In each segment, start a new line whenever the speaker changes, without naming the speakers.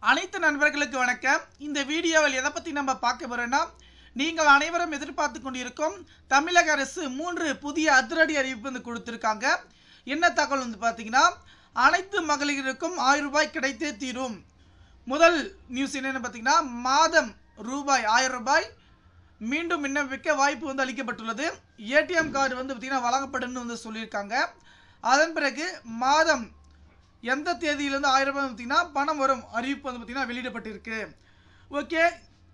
அனைத்து நண்பர்களுக்கு வணக்கம் இந்த வீடியோவில் எதை பற்றி நம்ம பார்க்க போறோம்னா நீங்கள் அனைவரும் எதிர்பார்த்து கொண்டிருக்கும் தமிழக அரசு மூன்று புதிய அதிரடி அறிவிப்பு வந்து கொடுத்துருக்காங்க என்ன தகவல் வந்து பார்த்தீங்கன்னா அனைத்து மகளிருக்கும் ஆயிரம் ரூபாய் கிடைத்தே தீரும் முதல் நியூஸ் என்னென்னு பார்த்தீங்கன்னா மாதம் ரூபாய் ஆயிரம் ரூபாய் மீண்டும் விண்ணப்பிக்க வாய்ப்பு வந்து அளிக்கப்பட்டுள்ளது ஏடிஎம் கார்டு வந்து பார்த்தீங்கன்னா வழங்கப்படும்னு வந்து சொல்லியிருக்காங்க அதன் பிறகு மாதம் எந்த தேதியிலேருந்து ஆயிரம் ரூபாய் பார்த்தீங்கன்னா பணம் வரும் அறிவிப்பு வந்து பார்த்தீங்கன்னா வெளியிடப்பட்டிருக்கு ஓகே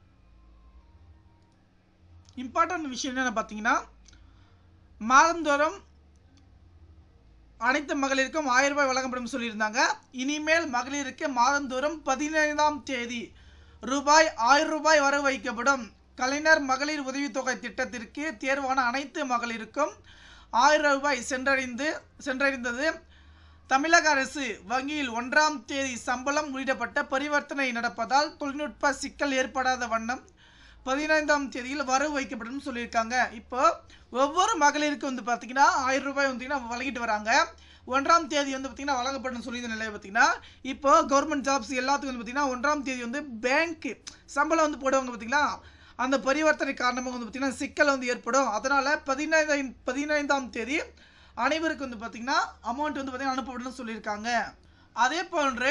இம்பார்ட்டன்ட் விஷயம் என்னென்னு பார்த்தீங்கன்னா மாதந்தோறும் அனைத்து மகளிருக்கும் ஆயிரம் ரூபாய் வழங்கப்படும் சொல்லியிருந்தாங்க இனிமேல் மகளிருக்கு மாதந்தோறும் பதினைந்தாம் தேதி ரூபாய் ஆயிரம் ரூபாய் வர வைக்கப்படும் கலைஞர் மகளிர் உதவித்தொகை திட்டத்திற்கு தேர்வான அனைத்து மகளிருக்கும் ஆயிரம் ரூபாய் சென்றடைந்து சென்றடைந்தது தமிழக அரசு வங்கியில் ஒன்றாம் தேதி சம்பளம் உள்ளிடப்பட்ட பரிவர்த்தனை நடப்பதால் தொழில்நுட்ப சிக்கல் ஏற்படாத வண்ணம் பதினைந்தாம் தேதியில் வரவு வைக்கப்படும் சொல்லியிருக்காங்க இப்போ ஒவ்வொரு மகளிருக்கு வந்து பார்த்தீங்கன்னா ஆயிரம் ரூபாய் வந்து வழங்கிட்டு வராங்க ஒன்றாம் தேதி வந்து பார்த்தீங்கன்னா வழங்கப்படும் சொல்லியிருந்த நிலையை பார்த்தீங்கன்னா இப்போ கவர்மெண்ட் ஜாப்ஸ் எல்லாத்துக்கும் வந்து பார்த்தீங்கன்னா ஒன்றாம் தேதி வந்து பேங்க் சம்பளம் வந்து போடுவாங்க பார்த்தீங்களா அந்த பரிவர்த்தனை காரணமாக வந்து பார்த்தீங்கன்னா சிக்கல் வந்து ஏற்படும் அதனால் பதினைந்தாம் பதினைந்தாம் தேதி அனைவருக்கு வந்து பார்த்தீங்கன்னா அமௌண்ட் வந்து பார்த்தீங்கன்னா அனுப்பப்படும் சொல்லியிருக்காங்க அதே போன்று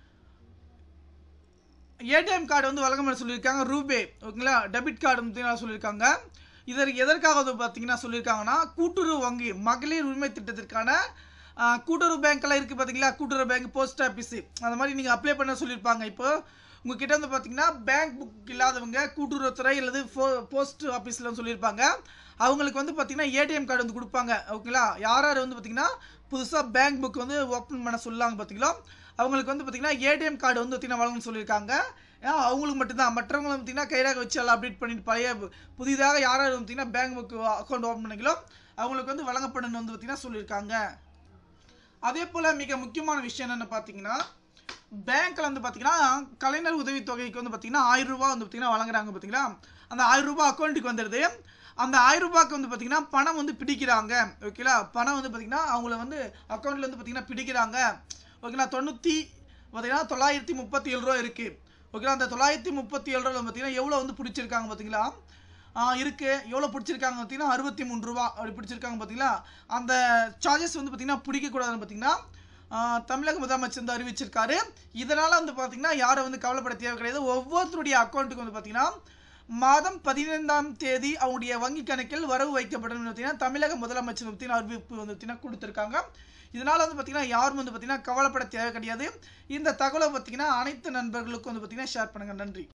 ஏடிஎம் கார்டு வந்து வழங்கப்பட சொல்லியிருக்காங்க ரூபே ஓகேங்களா டெபிட் கார்டு வந்து சொல்லியிருக்காங்க இதற்கு எதற்காக வந்து பார்த்தீங்கன்னா சொல்லியிருக்காங்கன்னா கூட்டுறவு வங்கி மகளிர் உரிமை திட்டத்திற்கான ஆஹ், கூட்டுறவு பேங்க்கெல்லாம் இருக்குது பார்த்தீங்களா கூட்டுறவு பேங்க் போஸ்ட் ஆஃபீஸு அந்த மாதிரி நீங்கள் அப்ளை பண்ண சொல்லியிருப்பாங்க இப்போ உங்ககிட்ட வந்து பார்த்தீங்கன்னா பேங்க் புக் இல்லாதவங்க கூட்டுறவுத்துறை அல்லது ஃபோ போஸ்ட் ஆஃபீஸில் சொல்லியிருப்பாங்க அவங்களுக்கு வந்து பார்த்தீங்கன்னா ஏடிஎம் கார்டு வந்து கொடுப்பாங்க ஓகேங்களா யார் யார் வந்து பார்த்தீங்கன்னா புதுசாக பேங்க் புக் வந்து ஓப்பன் பண்ண சொல்லாங்க பார்த்தீங்களா அவங்களுக்கு வந்து பார்த்தீங்கன்னா ஏடிஎம் கார்டு வந்து பார்த்தீங்கன்னா வழங்கணும்னு சொல்லியிருக்காங்க ஏன் அவங்களுக்கு மட்டும்தான் மற்றவங்களை பார்த்தீங்கன்னா கைராக வச்சு எல்லாம் அப்டேட் பண்ணிட்டு பழைய புதிதாக யார் யார் வந்து பார்த்தீங்கன்னா பேங்க் புக் அக்கௌண்ட் ஓப்பன் பண்ணீங்களோ அவங்களுக்கு வந்து வழங்கப்படணும்னு வந்து பார்த்தீங்கன்னா சொல்லியிருக்காங்க அதே போல் மிக முக்கியமான விஷயம் என்னென்னு பார்த்தீங்கன்னா பேங்க்கில் வந்து பார்த்தீங்கன்னா கலைஞர் உதவித்தொகைக்கு வந்து பார்த்தீங்கன்னா ஆயிரம் ரூபாய் வந்து பார்த்தீங்கன்னா வழங்குறாங்க பார்த்தீங்களா அந்த ஆயிரம் ரூபாய் அக்கௌண்ட்டுக்கு வந்துடுது அந்த ஆயிரம் ரூபாய்க்கு வந்து பார்த்தீங்கன்னா பணம் வந்து பிடிக்கிறாங்க ஓகேங்களா பணம் வந்து பார்த்தீங்கன்னா அவங்கள வந்து அக்கௌண்ட்டில் வந்து பார்த்தீங்கன்னா பிடிக்கிறாங்க ஓகேங்களா தொண்ணூற்றி பார்த்தீங்கன்னா தொள்ளாயிரத்தி முப்பத்தி ஏழு ரூபா இருக்குது ஓகேங்களா அந்த தொள்ளாயிரத்தி முப்பத்தி ஏழு ரூபா பார்த்தீங்கன்னா எவ்வளோ வந்து பிடிச்சிருக்காங்க பார்த்தீங்களா ஆஹ் இருக்கு எவ்வளோ பிடிச்சிருக்காங்க பார்த்தீங்கன்னா அறுபத்தி மூணு ரூபா அப்படி பிடிச்சிருக்காங்க பார்த்தீங்களா அந்த சார்ஜஸ் வந்து பார்த்தீங்கன்னா பிடிக்கக்கூடாதுன்னு பார்த்தீங்கன்னா ஆஹ் தமிழக முதலமைச்சர் வந்து அறிவிச்சிருக்காரு இதனால் வந்து பார்த்தீங்கன்னா யாரும் வந்து கவலைப்பட தேவை கிடையாது ஒவ்வொருத்தருடைய அக்கௌண்ட்டுக்கு வந்து பார்த்தீங்கன்னா மாதம் பதினைந்தாம் தேதி அவங்களுடைய வங்கி கணக்கில் வரவு வைக்கப்படும் பார்த்தீங்கன்னா தமிழக முதலமைச்சர் பார்த்தீங்கன்னா அறிவிப்பு வந்து பார்த்தீங்கன்னா கொடுத்துருக்காங்க இதனால் வந்து பார்த்தீங்கன்னா யாரும் வந்து பார்த்தீங்கன்னா கவலைப்பட தேவை கிடையாது இந்த தகவலை பார்த்தீங்கன்னா அனைத்து நண்பர்களுக்கும் வந்து பார்த்தீங்கன்னா ஷேர் பண்ணுங்கள் நன்றி